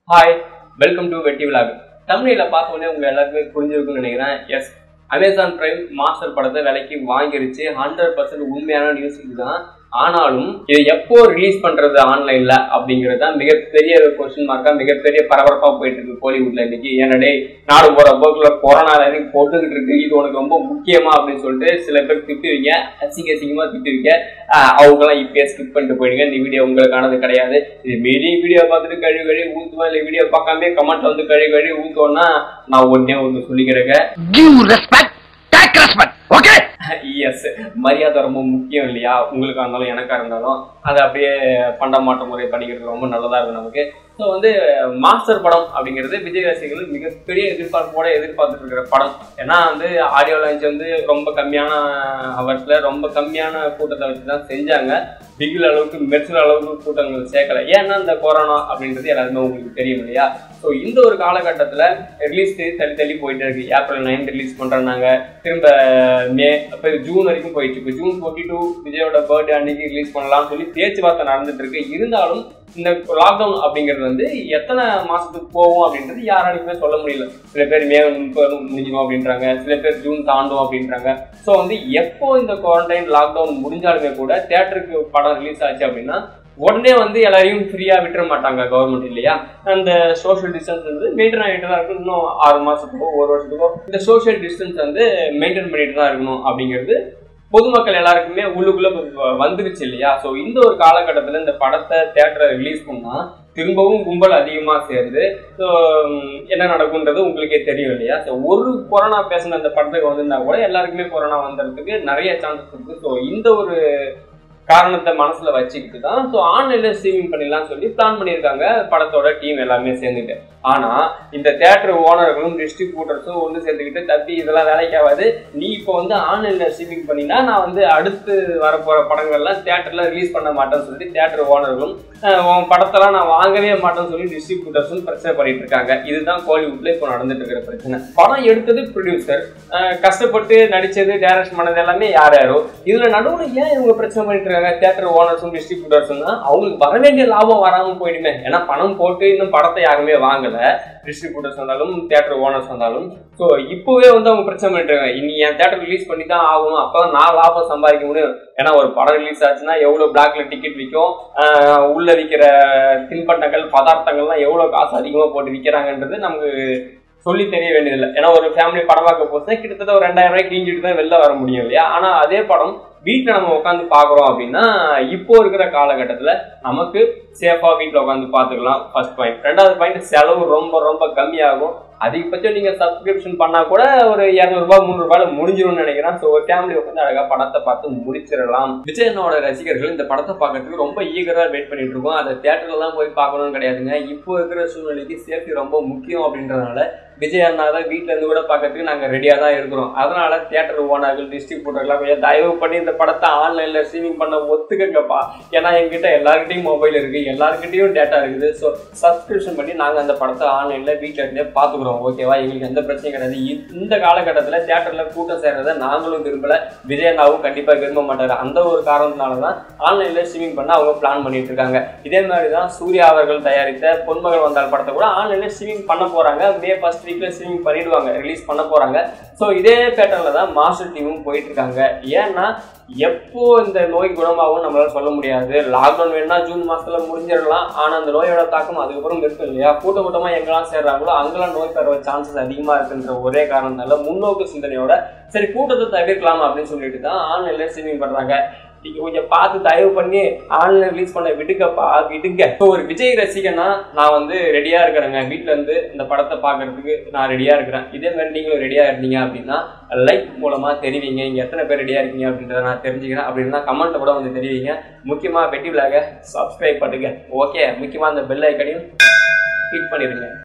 Hi welcome to Vetti vlog தமிழில் பார்த்த உடனே உங்க எல்லாருக்குமே புரிஞ்சிருக்கும்னு நினைக்கிறேன் எஸ் அமேசான் பிரைம் மாஸ்டர் படத்தை விலைக்கு வாங்கிருச்சு ஹண்ட்ரட் பர்சன்ட் உண்மையான நியூஸ் இதுதான் ஆனாலும் இது எப்போ ரிலீஸ் பண்றது ஆன்லைன்ல அப்படிங்கிறது தான் மிகப்பெரிய கொஸ்டின் மார்க்கா மிகப்பெரிய பரபரப்பா போயிட்டு இருக்கு கோலிவுட்ல இன்னைக்கு ஏன்னடே நாடு போற போக்குல கொரோனா வரைக்கும் போட்டுக்கிட்டு இருக்கு இது உனக்கு ரொம்ப முக்கியமா அப்படின்னு சொல்லிட்டு சில பேர் திட்டுவீங்க அசிங்க அசிங்கமா திட்டுவீங்க ஆஹ் அவங்கெல்லாம் இப்பயே ஸ்கிப் பண்ணிட்டு போயிடுங்க இந்த வீடியோ உங்களுக்கானது கிடையாது இது மீறி வீடியோ பார்த்துட்டு கழுவி கழுவி ஊத்துவேன் இல்லை வீடியோ பார்க்காம கமெண்ட் வந்து கழுவி கழுவி ஊத்துவோம்னா நான் ஒன்னே ஒன்று சொல்லிக்கிறேங்க Give respect, take respect. Okay? Yes மரியாதை ரொம்ப முக்கியம் இல்லையா உங்களுக்கா இருந்தாலும் எனக்கா இருந்தாலும் அதை அப்படியே பண்டமாட்ட முறை பண்ணிக்கிறது ரொம்ப நல்லதா இருக்கும் நமக்கு ஸோ வந்து மாஸ்டர் படம் அப்படிங்கிறது விஜய் ரசிகர்கள் மிகப்பெரிய எதிர்பார்ப்போட எதிர்பார்த்துட்டு இருக்கிற படம் ஏன்னா வந்து ஆடியோ லான்ச் வந்து ரொம்ப கம்மியான ஹவர்ஸ்ல ரொம்ப கம்மியான கூட்டத்தை வச்சு தான் செஞ்சாங்க பிகில் அளவுக்கு மெர்சல் அளவுக்கு கூட்டங்கள் சேர்க்கல ஏன்னா இந்த கொரோனா அப்படின்றது எல்லாருமே உங்களுக்கு தெரியும் இல்லையா ஸோ இந்த ஒரு காலகட்டத்தில் ரிலீஸ் தள்ளி தள்ளி போயிட்டே இருக்கு ஏப்ரல் நைன் ரிலீஸ் பண்ணுறாங்க திரும்ப மே அப்போ ஜூன் வரைக்கும் போயிட்டு இருக்கு ஜூன் டுவெண்ட்டி டூ விஜயோட பர்த்டே அன்னைக்கு ரிலீஸ் பண்ணலாம்னு சொல்லி பேச்சுவார்த்தை நடந்துட்டு இருக்கு இருந்தாலும் இந்த லாக்டவுன் அப்படிங்கிறது வந்து எத்தனை மாசத்துக்கு போகும் அப்படின்றது யாராலையுமே சொல்ல முடியல சில பேர் மே முப்பது முடிஞ்சிடும் அப்படின்றாங்க சில பேர் ஜூன் தாண்டும் அப்படின்றாங்க ஸோ வந்து எப்போ இந்த குவாரண்டைன் லாக்டவுன் முடிஞ்சாலுமே கூட தேட்டருக்கு படம் ரிலீஸ் ஆச்சு அப்படின்னா உடனே வந்து எல்லாரையும் ஃப்ரீயா விட்டுற மாட்டாங்க கவர்மெண்ட் இல்லையா அந்த சோஷியல் டிஸ்டன்ஸ் வந்து மெயின்டைன் ஆகிட்டு தான் இருக்கும் இன்னும் ஆறு மாசத்துக்கோ ஒரு வருஷத்துக்கோ இந்த சோஷியல் டிஸ்டன்ஸ் வந்து மெயின்டைன் பண்ணிட்டு தான் இருக்கணும் அப்படிங்கிறது பொதுமக்கள் எல்லாருக்குமே உள்ளுக்குள்ள வ- வந்துருச்சு இல்லையா ஸோ இந்த ஒரு காலகட்டத்தில் இந்த படத்தை தேட்டரை ரிலீஸ் பண்ணா திரும்பவும் கும்பல் அதிகமாக சேர்ந்து ஸோ என்ன நடக்கும்ன்றது உங்களுக்கே தெரியும் இல்லையா ஸோ ஒரு கொரோனா பேசின அந்த படத்துக்கு வந்திருந்தா கூட எல்லாருக்குமே கொரோனா வந்துறதுக்கு நிறைய சான்சஸ் இருக்கு ஸோ இந்த ஒரு காரணத்தை மனசுல வச்சுக்கிட்டு தான் ஸோ ஆன்லைன்ல ஸ்ட்ரீமிங் பண்ணிடலாம் சொல்லி பிளான் பண்ணியிருக்காங்க படத்தோட டீம் எல்லாமே சேர்ந்துட்டு ஆனா இந்த தேட்டர் ஓனர்களும் டிஸ்ட்ரிபியூட்டர்ஸும் ஒன்று சேர்ந்துக்கிட்டு தப்பி இதெல்லாம் வேலைக்கு ஆகாது நீ இப்போ வந்து ஆன்லைன்ல ஸ்ட்ரீமிங் பண்ணினா நான் வந்து அடுத்து வரப்போற படங்கள்லாம் தேட்டர்ல ரிலீஸ் பண்ண மாட்டேன்னு சொல்லி தேட்டர் ஓனர்களும் அஹ், உன் படத்தெல்லாம் நான் வாங்கவே மாட்டேன்னு சொல்லி டிஸ்ட்ரிபியூட்டர்ஸும் பிரச்சனை பண்ணிட்டு இருக்காங்க இதுதான் கோலிவுட்ல இப்போ நடந்துட்டு இருக்கிற பிரச்சனை படம் எடுத்தது ப்ரொடியூசர் கஷ்டப்பட்டு நடிச்சது டைரக்ஷன் பண்ணது எல்லாமே யார் யாரோ இதுல நடுவுல ஏன் இவங்க பிரச்சனை பண்ணிட்டு இருக்காங்க தேட்டர் ஓனர்ஸும் டிஸ்ட்ரிபியூட்டர்ஸும் அவங்களுக்கு வர வேண்டிய லாபம் வராம போயிடுமே ஏன்னா பணம் போட்டு இன்னும் படத்தை யாருமே வாங்கல டிஸ்ட்ரிபியூட்டர்ஸ் வந்தாலும் தேட்டர் ஓனர்ஸ் வந்தாலும் ஸோ இப்போவே வந்து அவங்க பிரச்சனை பண்ணிட்டு இருக்காங்க இனி என் தேட்டர் ரிலீஸ் பண்ணி தான் ஆகணும் அப்பதான் நான் லாபம் சம்பாதிக்க முடியும் ஏன்னா ஒரு படம் ரிலீஸ் ஆச்சுன்னா எவ்வளவு பிளாக்ல டிக்கெட் விற்கும் ஆஹ் உள்ள விற்கிற தின்பண்டங்கள் பதார்த்தங்கள்லாம் எவ்வளவு காசு அதிகமா போட்டு விற்கிறாங்கன்றது நமக்கு சொல்லி தெரிய வேண்டியதில்லை ஏன்னா ஒரு ஃபேமிலி படம் பார்க்க போச்சுன்னா கிட்டத்தட்ட ஒரு ரெண்டாயிரம் ரூபாய் கிழிஞ்சிட்டு தான் வெளில வர முடியும் இல்லையா ஆனா அதே படம் வீட்டில் நம்ம உட்காந்து பார்க்குறோம் அப்படின்னா இப்போ இருக்கிற காலகட்டத்தில் நமக்கு சேஃபாக வீட்டில் உட்காந்து பார்த்துக்கலாம் ஃபர்ஸ்ட் பாயிண்ட் ரெண்டாவது பாயிண்ட் செலவு ரொம்ப ரொம்ப கம்மியாகும் அதிகபட்சம் நீங்கள் சப்ஸ்கிரிப்ஷன் பண்ணால் கூட ஒரு இரநூறுபா முந்நூறுபாயில் முடிஞ்சிரும்னு நினைக்கிறேன் ஸோ ஒரு ஃபேமிலி உட்காந்து அழகாக படத்தை பார்த்து முடிச்சிடலாம் விஜயனோட ரசிகர்கள் இந்த படத்தை பார்க்கறதுக்கு ரொம்ப ஈகராக வெயிட் பண்ணிட்டு இருக்கோம் அதை தேட்டரில் தான் போய் பார்க்கணும்னு கிடையாதுங்க இப்போ இருக்கிற சூழ்நிலைக்கு சேஃப்டி ரொம்ப முக்கியம் அப்படின்றதுனால விஜய் அண்ணா தான் வீட்டில் இருந்து கூட பார்க்கறதுக்கு நாங்கள் ரெடியாக தான் இருக்கிறோம் அதனால தேட்டர் ஓனர்கள் டிஸ்ட்ரிபியூட்டர்லாம் கொஞ்சம் தயவு பண்ணி இந்த படத்தை ஆன்லைனில் ஸ்ட்ரீமிங் பண்ண ஒத்துக்கங்கப்பா ஏன்னா எங்கிட்ட எல்லாருக்கிட்டையும் மொபைல் இருக்கு எல்லாருக்கிட்டையும் டேட்டா இருக்குது ஸோ சப்ஸ்கிரிப்ஷன் பண்ணி நாங்கள் அந்த படத்தை ஆன்லைனில் வீட்டில் இருந்தே பார்த்துக்குறோம் ஓகேவா எங்களுக்கு எந்த பிரச்சனையும் கிடையாது இ- இந்த காலகட்டத்தில் தேட்டரில் கூட்டம் சேர்றதை நாங்களும் விரும்பல விஜய் அண்ணாவும் கண்டிப்பாக விரும்ப மாட்டார் அந்த ஒரு காரணத்தினால தான் ஆன்லைனில் ஸ்ட்ரீமிங் பண்ண அவங்க பிளான் பண்ணிட்டு இருக்காங்க இதே மாதிரி தான் சூர்யா அவர்கள் தயாரித்த பொன்மகள் வந்தால் படத்தை கூட ஆன்லைனில் ஸ்ட்ரீமிங் பண்ண போறாங்க மே ஃபர்ஸ்ட் வீக்ல ஸ்ட்ரீமிங் பண்ணிடுவாங்க ரிலீஸ் பண்ண போறாங்க ஸோ இதே பேட்டர்ல தான் மாஸ்டர் டீமும் போயிட்டு இருக்காங்க ஏன்னா எப்போ இந்த நோய் குணமாகும் நம்மளால சொல்ல முடியாது லாக்டவுன் வேணும்னா ஜூன் மாசத்துல முடிஞ்சிடலாம் ஆனா அந்த நோயோட தாக்கம் அதுக்கப்புறம் இருக்கும் இல்லையா கூட்ட கூட்டமா எங்கெல்லாம் சேர்றாங்களோ அங்கெல்லாம் நோய் பரவ சான்சஸ் அதிகமா இருக்குன்ற ஒரே காரணத்தால முன்னோக்கு சிந்தனையோட சரி கூட்டத்தை தவிர்க்கலாம் அப்படின்னு சொல்லிட்டு தான் ஆன்லைன்ல ஸ்ட்ரீமிங் பண்றாங்க நீங்க கொஞ்சம் பார்த்து தயவு பண்ணி ஆன்லைன் ரிலீஸ் பண்ண விடுங்கப்பா விடுங்க ஸோ ஒரு விஜய் ரசிகனா நான் வந்து ரெடியா இருக்கிறேங்க வீட்ல இருந்து இந்த படத்தை பார்க்கறதுக்கு நான் ரெடியா இருக்கிறேன் இதே மாதிரி நீங்களும் ரெடியா இருந்தீங்க அப்படின்னா லைக் மூலமா தெரிவிங்க இங்க எத்தனை பேர் ரெடியா இருக்கீங்க அப்படின்றத நான் தெரிஞ்சுக்கிறேன் அப்படின்னா கமெண்ட்ல கூட வந்து தெரிவிங்க முக்கியமா வெட்டி விழாக சப்ஸ்கிரைப் பண்ணுங்க ஓகே முக்கியமா அந்த பெல் ஐக்கனையும் கிளிக் பண்ணிடுங்க